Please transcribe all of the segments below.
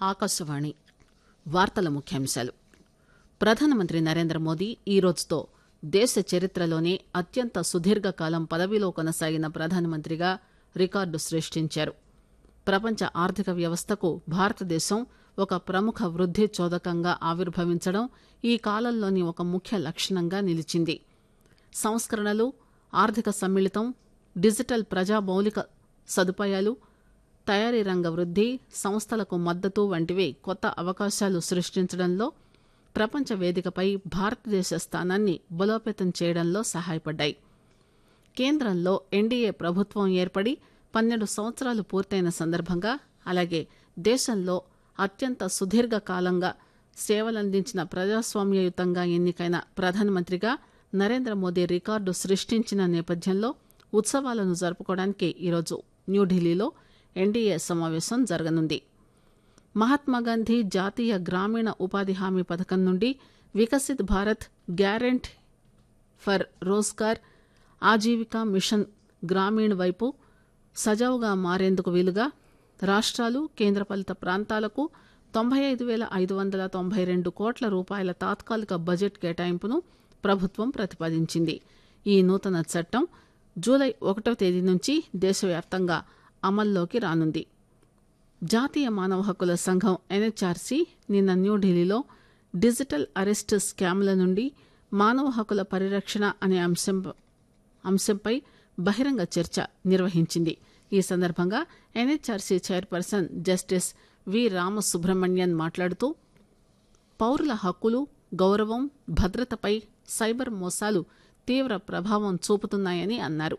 ఆకాశవాణి వార్తల ముఖ్యాంశాలు ప్రధానమంత్రి నరేంద్ర మోదీ ఈ రోజుతో దేశ చరిత్రలోనే అత్యంత సుదీర్ఘకాలం పదవిలో కొనసాగిన ప్రధానమంత్రిగా రికార్డు సృష్టించారు ప్రపంచ ఆర్థిక వ్యవస్థకు భారతదేశం ఒక ప్రముఖ వృద్ది చోదకంగా ఆవిర్భవించడం ఈ కాలంలోని ఒక ముఖ్య లక్షణంగా నిలిచింది సంస్కరణలు ఆర్థిక సమ్మిళితం డిజిటల్ ప్రజా మౌలిక సదుపాయాలు తయారీ రంగ వృద్ది సంస్థలకు మద్దతు వంటివి కొత్త అవకాశాలు సృష్టించడంలో ప్రపంచ వేదికపై భారతదేశ స్థానాన్ని బలోపేతం చేయడంలో సహాయపడ్డాయి కేంద్రంలో ఎన్డీఏ ప్రభుత్వం ఏర్పడి పన్నెండు సంవత్సరాలు పూర్తయిన సందర్భంగా అలాగే దేశంలో అత్యంత సుదీర్ఘ కాలంగా సేవలందించిన ప్రజాస్వామ్యయుతంగా ఎన్నికైన ప్రధానమంత్రిగా నరేంద్ర మోదీ రికార్డు సృష్టించిన నేపథ్యంలో ఉత్సవాలను జరుపుకోవడానికి ఈరోజు న్యూఢిల్లీలో ఎన్డీఏ సమావేశం జరగనుంది మహాత్మాగాంధీ జాతీయ గ్రామీణ ఉపాధి హామీ పథకం నుండి Viksit Bharat Guarantee for Rozgar Ajeevika Mission Gramin వైపు సజావుగా మారేందుకు వీలుగా రాష్ట్రాలు కేంద్రపాలిత ప్రాంతాలకు తొంభై ఐదు వేల ఐదు వందల తొంభై రెండు కోట్ల రూపాయల తాత్కాలిక బడ్జెట్ కేటాయింపును ప్రభుత్వం ప్రతిపాదించింది ఈ నూతన చట్టం జూలై ఒకటో తేదీ నుంచి దేశవ్యాప్తంగా అమల్లోకి రానుంది జాతీయ మానవ హక్కుల సంఘం ఎన్హెచ్ఆర్సీ నిన్న న్యూఢిల్లీలో డిజిటల్ అరెస్ట్ స్కామ్ల నుండి మానవ హక్కుల పరిరక్షణ అనే అంశం అంశంపై బహిరంగ చర్చ నిర్వహించింది ఈ సందర్భంగా NHRC chairperson Justice V Ramasubramanian మాట్లాడుతూ పౌరుల హక్కులు గౌరవం భద్రతపై సైబర్ మోసాలు తీవ్ర ప్రభావం చూపుతున్నాయని అన్నారు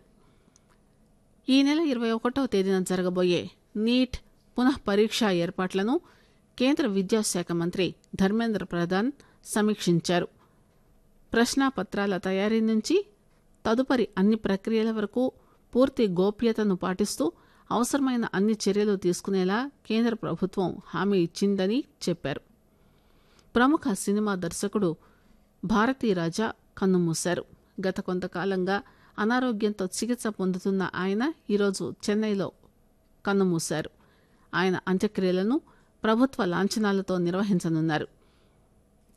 ఈ నెల ఇరవై ఒకటో తేదీన జరగబోయే నీట్ పునః పరీక్ష ఏర్పాట్లను కేంద్ర విద్యాశాఖ మంత్రి ధర్మేంద్ర ప్రధాన్ సమీక్షించారు ప్రశ్నాపత్రాల తయారీ నుంచి తదుపరి అన్ని ప్రక్రియల వరకు పూర్తి గోప్యతను పాటిస్తూ అవసరమైన అన్ని చర్యలు తీసుకునేలా కేంద్ర ప్రభుత్వం హామీ ఇచ్చిందని చెప్పారు ప్రముఖ సినిమా దర్శకుడు భారతీ రాజా కన్నుమూశారు గత కొంతకాలంగా అనారోగ్యంతో చికిత్స పొందుతున్న ఆయన ఈరోజు చెన్నైలో కన్నుమూశారు ఆయన అంత్యక్రియలను ప్రభుత్వ లాంఛనాలతో నిర్వహించనున్నారు